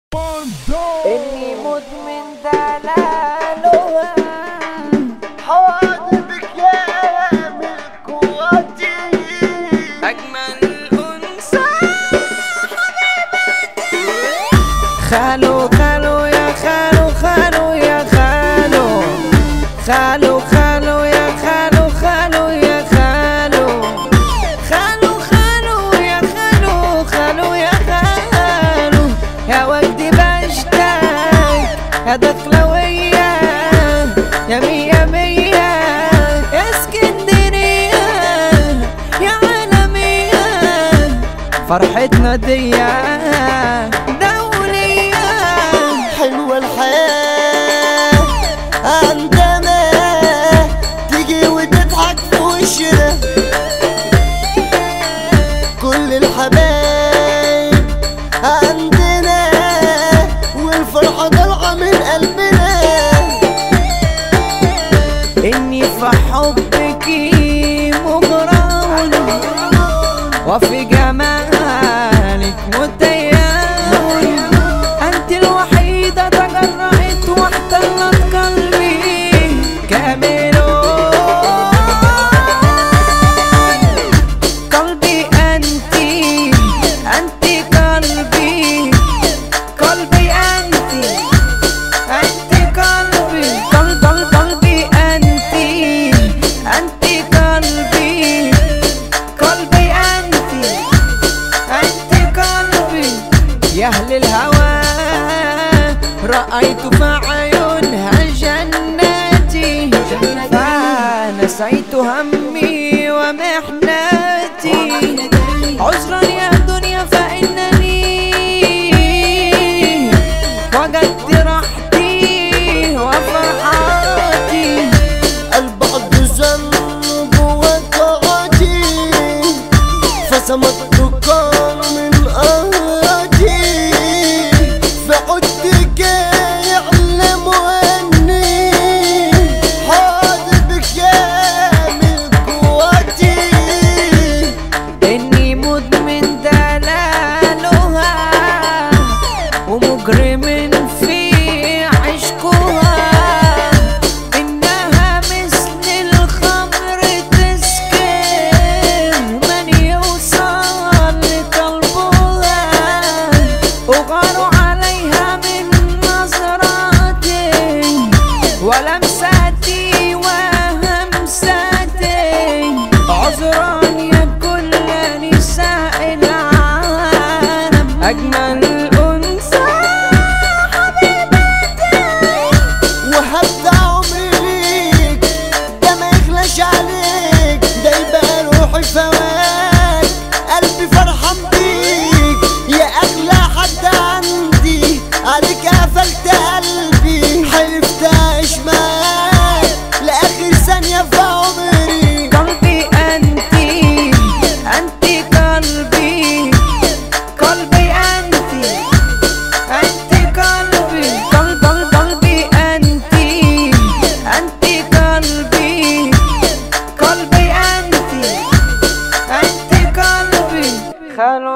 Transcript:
اني مدمن دلالها حواضنك يا من قوتي اجمل انثى خالو خالو يا خالو خالو يا خالو خالو خالو يا خالو خالو يا خالو خالو خالو يا خالو خالو يا خالو يا وجدي بشتاق يا دخلوية يا مية مية يا اسكندرية يا عالمية فرحتنا دي دولية حلوة الحياة عندما تيجي وتضحك في وشنا كل الحبايب عندنا والفرحة طالعة من قلبنا إني في حبك مغرم وفي جمالك متيم أنت الوحيدة تجرأت واحتلت قلبي كاملون قلبي أنت أنت قلبي قلبي أنت أنت قلبي قلب قلب قلبي أنت أنت قلبي قلبي أنت أنت قلبي يا أهل الهوى رأيت في عيونها جناتي فنسيت همي ومحنتي عذرا يا دنيا فإنني وجدت راحتي وفرحاتي البعض ذنب وقعتي فسمت كان من أهاتي فعدتك يعلم أني حاضر كامل قوتي إني مدمن دلالها ومجرم في عشقها إنها مثل الخمر تسكر من يوصل لقلبها أغار عليها من نظراتي ولمساتي وهمساتي عذرا يا كل نساء العالم أجمل أنثى وهبدا عمري ليك ده ما يخلاش عليك ده يبقى روحي فواك قلبي فرحان بيك يا اغلى حد عندي عليك قفلت قلبي حلفت اعيش معاك لاخر ثانيه في عمري قلبي أنت أنت قلبي قلبي أنت أنت قلبي قلب قلب قلبي أنت أنت قلبي قلبي أنت أنت قلبي خلو